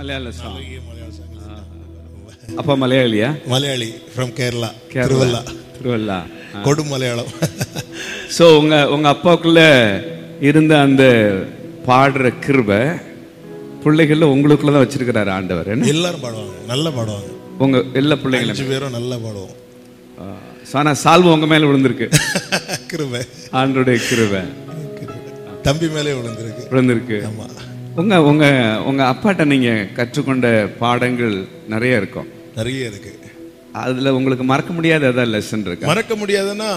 மலையாள சாங் நிறைய மலையாள songs. அப்பா மலையாளியா மலையாளி ஃப்ரம் கேரளா கேரளா திருவல்லா திருவள்ளா கொடு மலையாளம் ஸோ உங்க உங்க அப்பாவுக்குள்ள இருந்த அந்த பாடுற கிருபை பிள்ளைகள்ல உங்களுக்குள்ள தான் வச்சிருக்கிறாரு ஆண்டவர் என்ன எல்லாரும் பாடுவாங்க நல்லா பாடுவாங்க உங்க எல்லா பிள்ளைகளும் அஞ்சு பேரும் நல்லா பாடுவோம் ஆனா சால்வு உங்க மேல விழுந்திருக்கு கிருபை ஆண்டருடைய கிருபை கிருபை. தம்பி மேலே விழுந்திருக்கு விழுந்திருக்கு ஆமா உங்க உங்க உங்க அப்பாட்ட நீங்க கற்றுக்கொண்ட பாடங்கள் நிறைய இருக்கும் நிறைய இருக்கு அதுல உங்களுக்கு மறக்க முடியாத ஏதாவது லெசன் இருக்கா மறக்க முடியாதுன்னா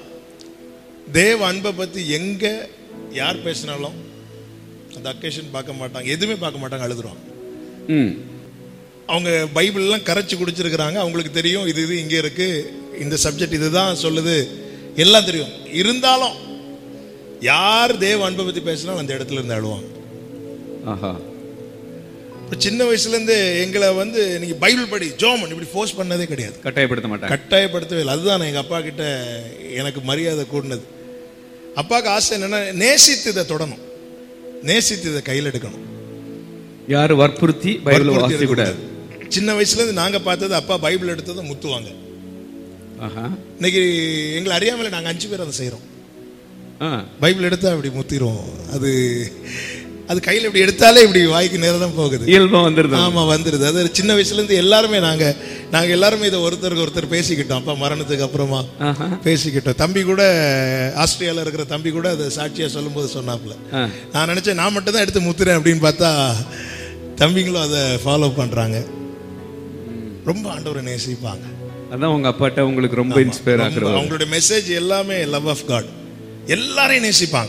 தேவ அன்பை பத்தி எங்க யார் பேசினாலும் அந்த அக்கேஷன் பார்க்க மாட்டாங்க எதுவுமே பார்க்க மாட்டாங்க அழுதுருவாங்க ம் அவங்க பைபிள்லாம் கரைச்சி குடிச்சிருக்கிறாங்க அவங்களுக்கு தெரியும் இது இது இங்கே இருக்கு இந்த சப்ஜெக்ட் இதுதான் சொல்லுது எல்லாம் தெரியும் இருந்தாலும் யார் தேவ அன்பை பத்தி பேசினாலும் அந்த இடத்துல இருந்து அழுவாங்க ஆஹா இப்போ சின்ன வயசுல இருந்து எங்களை வந்து நீங்க பைபிள் படி ஜோமன் இப்படி ஃபோர்ஸ் பண்ணதே கிடையாது கட்டாயப்படுத்த மாட்டாங்க கட்டாயப்படுத்தவே இல்லை அதுதான் எங்க அப்பா கிட்ட எனக்கு மரியாதை கூடினது அப்பாவுக்கு ஆசை என்னன்னா நேசித்து இதை தொடணும் நேசித்து இதை கையில் எடுக்கணும் யாரும் வற்புறுத்தி பைபிள் வற்புறுத்தி வாசிக்க கூடாது இருக்கக்கூடாது. சின்ன வயசுல இருந்து நாங்க பார்த்தது அப்பா பைபிள் எடுத்ததை முத்துவாங்க ஆஹா இன்னைக்கு எங்களை அறியாமல நாங்க அஞ்சு பேர் அதை செய்றோம் ஆ பைபிள் எடுத்தா அப்படி முத்திரும் அது அது கையில் இப்படி எடுத்தாலே இப்படி வாய்க்கு நேரம் தான் போகுது இயல்பா வந்துருது ஆமா வந்துருது அது சின்ன வயசுல இருந்து எல்லாருமே நாங்க நாங்க எல்லாருமே இதை ஒருத்தருக்கு ஒருத்தர் பேசிக்கிட்டோம் அப்பா மரணத்துக்கு அப்புறமா ஆஹா பேசிக்கிட்டோம் தம்பி கூட ஆஸ்திரேலியால இருக்கிற தம்பி கூட அதை சாட்சியா சொல்லும்போது சொன்னாப்புல ஆ. நான் நினைச்சேன் நான் மட்டும் தான் எடுத்து முத்துறேன் அப்படின்னு பார்த்தா தம்பிங்களும் அதை ஃபாலோ பண்றாங்க ரொம்ப ஆண்டவரை நேசிப்பாங்க அதான் உங்க அப்பாட்ட உங்களுக்கு ரொம்ப இன்ஸ்பயர் ரொம்ப- ஆகுறது அவங்களுடைய மெசேஜ் எல்லாமே லவ் ஆஃப் காட் எல்லாரையும் நேசிப்பாங்க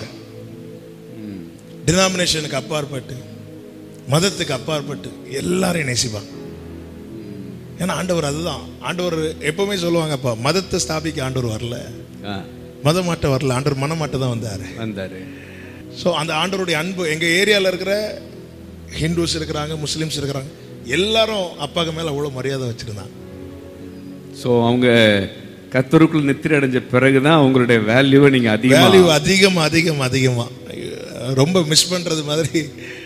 டினாமினேஷனுக்கு அப்பாற்பட்டு மதத்துக்கு அப்பாற்பட்டு எல்லாரையும் நேசிப்பாங்க ஏன்னா ஆண்டவர் அதுதான் ஆண்டவர் எப்பவுமே சொல்லுவாங்கப்பா மதத்தை ஸ்தாபிக்க ஆண்டவர் வரல ஆ, மதமாட்ட வரல ஆண்டவர் மனமாட்ட தான் வந்தாரு வந்தாரு ஸோ அந்த ஆண்டவருடைய அன்பு எங்க ஏரியால இருக்கிற ஹிந்துஸ் இருக்கிறாங்க முஸ்லிம்ஸ் இருக்கிறாங்க எல்லாரும் அப்பாக்கு மேல அவ்வளவு மரியாதை வச்சிருந்தாங்க ஸோ அவங்க கத்தருக்குள் நித்திரை அடைஞ்ச பிறகுதான் அவங்களுடைய வேல்யூவை நீங்க அதிகமா வேல்யூ அதிகம் அதிகம் அதிகமா ரொம்ப மிஸ் பண்றது மாதிரி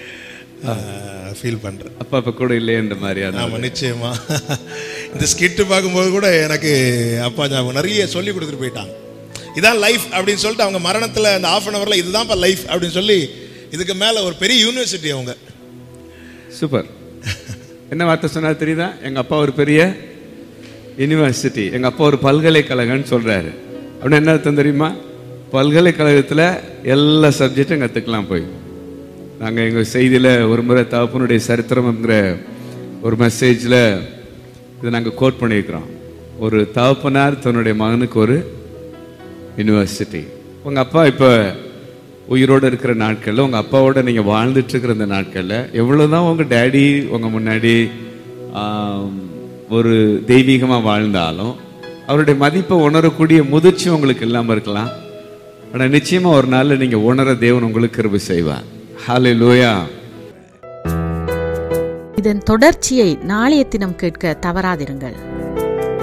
ஃபீல் பண்றேன் அப்பா அப்பா கூட இல்லையன்ற மாதிரியான ஆமா நிச்சயமா இந்த ஸ்கிட்டு பார்க்கும்போது கூட எனக்கு அப்பா ஞாபகம் நிறைய சொல்லி கொடுத்துட்டு போயிட்டாங்க இதான் லைஃப் அப்படின்னு சொல்லிட்டு அவங்க மரணத்துல அந்த ஆஃப் அன் ஹவர்ல இதுதான்ப்பா லைஃப் அப்படின்னு சொல்லி இதுக்கு மேல ஒரு பெரிய யூனிவர்சிட்டி அவங்க சூப்பர் என்ன வார்த்தை சொன்னா தெரியுதா எங்க அப்பா ஒரு பெரிய யூனிவர்சிட்டி எங்க அப்பா ஒரு பல்கலைக்கழகம்னு சொல்றாரு அப்படின்னு என்ன அர்த்தம் தெரியுமா பல்கலைக்கழகத்துல எல்லா சப்ஜெக்டும் கத்துக்கலாம் போய் நாங்க எங்க செய்தியில ஒரு முறை தகப்பனுடைய சரித்திரம்ங்கிற ஒரு மெசேஜ்ல இதை நாங்க கோட் பண்ணியிருக்கிறோம் ஒரு தகப்பனார் தன்னுடைய மகனுக்கு ஒரு யூனிவர்சிட்டி உங்க அப்பா இப்போ உயிரோடு இருக்கிற நாட்கள்ல உங்க அப்பாவோட நீங்க வாழ்ந்துட்டு இருக்கிற இந்த நாட்கள்ல எவ்வளவுதான் உங்க டேடி உங்க முன்னாடி ஆம், ஒரு தெய்வீகமா வாழ்ந்தாலும் அவருடைய மதிப்பை உணரக்கூடிய முதிர்ச்சி உங்களுக்கு இல்லாம இருக்கலாம் ஆனா நிச்சயமா ஒரு நாள்ல நீங்க உணர தேவன் உங்களுக்கு கிருபை செய்வார் ஹாலே லூயா இதன் தொடர்ச்சியை நாளைய தினம் கேட்க தவறாதிருங்கள்